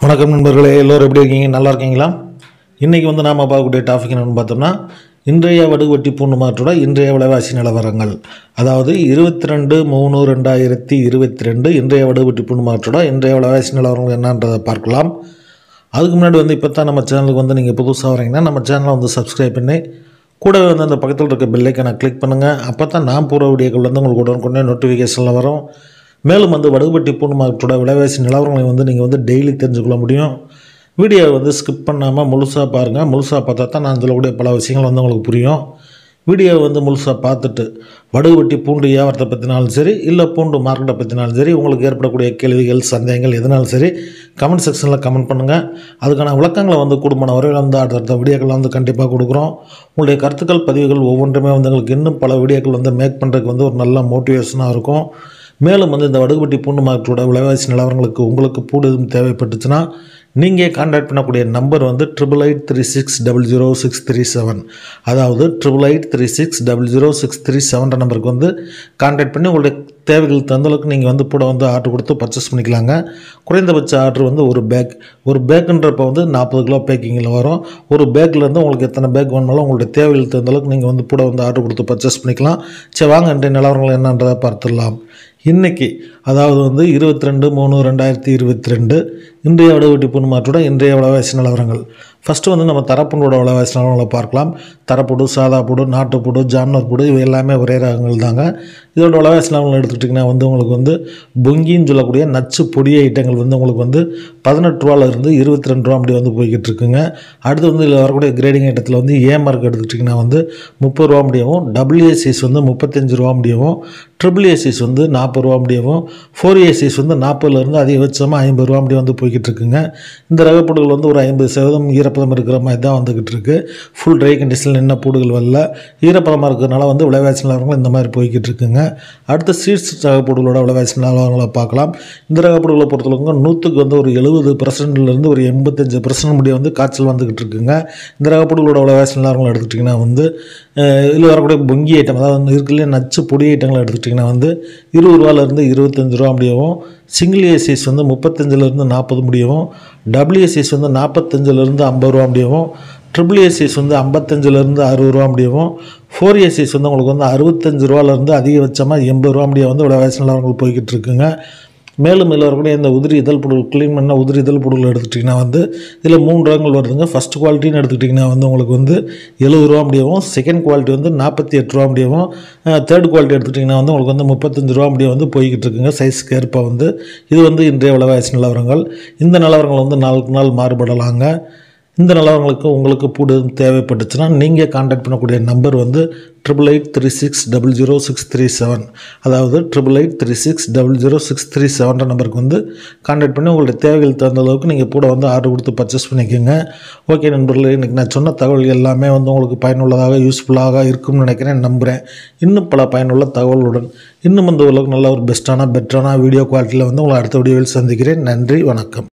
வணக்கம் நண்பர்களே எல்லோரும் எப்படி இருக்கீங்க நல்லா இருக்கீங்களா இன்றைக்கி வந்து நாம் பார்க்கக்கூடிய டாபிக் என்னென்னு பார்த்தோம்னா இன்றைய வடுவட்டி பூண்டு மாற்றோட இன்றைய விலைவாசி நிலவரங்கள் அதாவது இருபத்தி ரெண்டு மூணு ரெண்டாயிரத்தி இருபத்தி ரெண்டு இன்றைய வடுவட்டி பூண்டு மாற்றோட இன்றைய விலைவாசி நிலவரங்கள் என்னன்றதை பார்க்கலாம் அதுக்கு முன்னாடி வந்து இப்போ தான் நம்ம சேனலுக்கு வந்து நீங்கள் புதுசாக வரீங்கன்னா நம்ம சேனலை வந்து சப்ஸ்கிரைப் பண்ணி கூடவே வந்து அந்த பக்கத்தில் இருக்க பெல்லைக்கனை கிளிக் பண்ணுங்கள் அப்போ தான் நான் போகிற வீடியோக்கள் வந்து உங்களுக்கு உடனுக்குடனே நோட்டிஃபிகேஷனில் வரும் மேலும் வந்து வடுகுபட்டி பூண்டு மார்க்கெட்டோட விலைவாசி நிலவரங்களை வந்து நீங்கள் வந்து டெய்லி தெரிஞ்சுக்கொள்ள முடியும் வீடியோவை வந்து ஸ்கிப் பண்ணாமல் முழுசாக பாருங்கள் முழுசாக பார்த்தா தான் நான் சொல்லக்கூடிய பல விஷயங்கள் வந்து உங்களுக்கு புரியும் வீடியோவை வந்து முழுசாக பார்த்துட்டு வடுகுபட்டி பூண்டு வியாபாரத்தை பற்றினாலும் சரி இல்லை பூண்டு மார்க்கெட்டை பற்றினாலும் சரி உங்களுக்கு ஏற்படக்கூடிய கேள்விகள் சந்தேகங்கள் எதுனாலும் சரி கமெண்ட் செக்ஷனில் கமெண்ட் பண்ணுங்கள் அதுக்கான விளக்கங்களை வந்து குடும்பம் வரையில் வந்து அடுத்தடுத்த வீடியோக்கள் வந்து கண்டிப்பாக கொடுக்குறோம் உங்களுடைய கருத்துக்கள் பதிவுகள் ஒவ்வொன்றுமே வந்து எங்களுக்கு இன்னும் பல வீடியோக்கள் வந்து மேக் பண்ணுறதுக்கு வந்து ஒரு நல்ல மோட்டிவேஷனாக இருக்கும் மேலும் வந்து இந்த வடுகுபட்டி பூண்டு மார்க்கெட்டோட விலைவாசி நிலவரங்களுக்கு உங்களுக்கு பூடு எதுவும் தேவைப்பட்டுச்சுன்னா நீங்கள் கான்டாக்ட் பண்ணக்கூடிய நம்பர் வந்து triple eight three six double zero six three seven அதாவது triple eight three six double zero six three செவன்ற நம்பருக்கு வந்து கான்டாக்ட் பண்ணி உங்களுடைய தேவைகள் தந்தளவுக்கு நீங்கள் வந்து கூட வந்து ஆர்டர் கொடுத்து பர்ச்சேஸ் பண்ணிக்கலாங்க குறைந்தபட்ச ஆர்டர் வந்து ஒரு பேக் ஒரு பேக்குன்றப்ப வந்து நாற்பது கிலோ பேக்கிங்கில் வரும் ஒரு பேக்லேருந்து உங்களுக்கு எத்தனை பேக் வேணுனாலும் உங்களுடைய தேவைகள் தந்தளவுக்கு நீங்கள் வந்து கூட வந்து ஆர்டர் கொடுத்து பர்ச்சேஸ் பண்ணிக்கலாம் சரி வாங்க இன்றைய நிலவரங்கள் என்னன்றதை பார்த்துடலாம் இன்றைக்கி அதாவது வந்து இருபத்தி ரெண்டு மூணு ரெண்டாயிரத்தி இருபத்தி ரெண்டு இன்றைய வடவெட்டி பொன்மாற்றோட இன்றைய விலைவாசி நிலவரங்கள் ஃபஸ்ட்டு வந்து நம்ம தரப்புனோட விலைவாசி நிலவரங்களை பார்க்கலாம் தரப்புடு சாதா புடு நாட்டுப்புடு ஜாம்னர் புடு இவை எல்லாமே ஒரே ரகங்கள் தாங்க இதோட விலைவாசி நிலவரங்கள் எடுத்துக்கிட்டிங்கன்னா வந்து உங்களுக்கு வந்து பொங்கின்னு சொல்லக்கூடிய நச்சு பொடி ஐட்டங்கள் வந்து உங்களுக்கு வந்து பதினெட்டு ரூபாலேருந்து இருபத்தி ரெண்டு ரூபா அப்படி வந்து போய்கிட்டு இருக்குங்க அடுத்து வந்து இதில் வரக்கூடிய கிரேடிங் ஐட்டத்தில் வந்து ஏ மார்க் எடுத்துக்கிட்டிங்கன்னா வந்து முப்பது ரூபா முடியவும் டபிள்யூஎஸ்சிஸ் வந்து முப்பத்தஞ்சு ரூபா முடியவும் ட்ரிபிள் ஏசிஸ் வந்து நாற்பது ரூபா முடியவும் ஃபோர் ஏசிஸ் வந்து நாற்பதுலேருந்து அதிகபட்சமாக ஐம்பது ரூபா அப்படி வந்து போய்கிட்டு இருக்குங்க இந்த ரகப்பூடுகள் வந்து ஒரு ஐம்பது சதவீதம் ஈரப்பதம் இருக்கிற மாதிரி தான் வந்துக்கிட்டு இருக்கு ஃபுல் ட்ரை கண்டிஷனில் நின்ன பூடுகள் வரல ஈரப்பதமாக இருக்கிறதுனால வந்து விலைவாசி நிலவரங்கள் இந்த மாதிரி போய்கிட்டு இருக்குங்க அடுத்த சீட்ஸ் ரகப்பூடுகளோட விலைவாசி நிலவரங்களை பார்க்கலாம் இந்த ரகப்பூடுகளை பொறுத்தளவுக்கு நூற்றுக்கு வந்து ஒரு எழுபது பர்சன்ட்லேருந்து ஒரு எண்பத்தஞ்சு பர்சன்ட் முடிய வந்து காய்ச்சல் வந்துக்கிட்டு இருக்குங்க இந்த ரகப்பூடுகளோட விலைவாசி நிலவரங்கள் எடுத்துக்கிட்டிங்கன்னா வந்து இதில் வரக்கூடிய பொங்கி ஐட்டம் அதாவது வந்து இருக்குல்லையே நச்சு பொடி ஐட்டங்களை எடுத்துக்கிட்டிங்கன்னா வந்து இருபது ரூபாலேருந்து இருபத்தஞ்சு ரூபா முடியவும் சிங்கிள் ஏசிஸ் வந்து முப்பத்தஞ்சிலேருந்து நாற்பது முடியவும் டபிள்யூஎஸ்சிஸ் வந்து நாற்பத்தஞ்சிலேருந்து ஐம்பது ரூபா முடியவும் ட்ரிபிள் ஏசிஸ் வந்து ஐம்பத்தஞ்சிலேருந்து அறுபது ரூபா முடியவும் ஃபோர் ஏசிஸ் வந்து உங்களுக்கு வந்து அறுபத்தஞ்சு ரூபாலேருந்து அதிகபட்சமாக எண்பது ரூபா முடிய வந்து விலைவாசி நிலவரங்கள் போய்கிட்டு இருக்குங்க மேலும் இதில் வரக்கூடிய இந்த உதிரி இதழ் பொருள் க்ளீன் பண்ண உதிரி இதழ் பொருள் எடுத்துக்கிட்டிங்கன்னா வந்து இதில் மூணு ரகங்கள் வருதுங்க ஃபஸ்ட் குவாலிட்டின்னு எடுத்துக்கிட்டிங்கன்னா வந்து உங்களுக்கு வந்து எழுபது ரூபா முடியவும் செகண்ட் குவாலிட்டி வந்து நாற்பத்தி எட்டு ரூபா முடியவும் தேர்ட் குவாலிட்டி எடுத்துக்கிட்டிங்கன்னா வந்து உங்களுக்கு வந்து முப்பத்தஞ்சு ரூபா முடிய வந்து போய்கிட்டு இருக்குங்க சைஸ்க்கு ஏற்ப வந்து இது வந்து இன்றைய விலைவாசி நிலவரங்கள் இந்த நிலவரங்கள் வந்து நாளுக்கு நாள் மாறுபடலாங்க இந்த நிலவரங்களுக்கு உங்களுக்கு பூடு தேவைப்பட்டுச்சுன்னா நீங்கள் காண்டாக்ட் பண்ணக்கூடிய நம்பர் வந்து triple eight three six double zero six three seven அதாவது triple eight three six double zero six three செவன்ற நம்பருக்கு வந்து காண்டாக்ட் பண்ணி உங்களுடைய தேவைகள் தகுந்த அளவுக்கு நீங்கள் கூட வந்து ஆர்டர் கொடுத்து பர்ச்சேஸ் பண்ணிக்கோங்க ஓகே நண்பர்களே இன்றைக்கி நான் சொன்ன தகவல் எல்லாமே வந்து உங்களுக்கு பயனுள்ளதாக யூஸ்ஃபுல்லாக இருக்கும்னு நினைக்கிறேன் நம்புகிறேன் இன்னும் பல பயனுள்ள தகவலுடன் இன்னும் வந்து உங்களுக்கு நல்ல ஒரு பெஸ்ட்டான பெட்டரான வீடியோ குவாலிட்டியில் வந்து உங்களை அடுத்த வீடியோவில் சந்திக்கிறேன் நன்றி வணக்கம்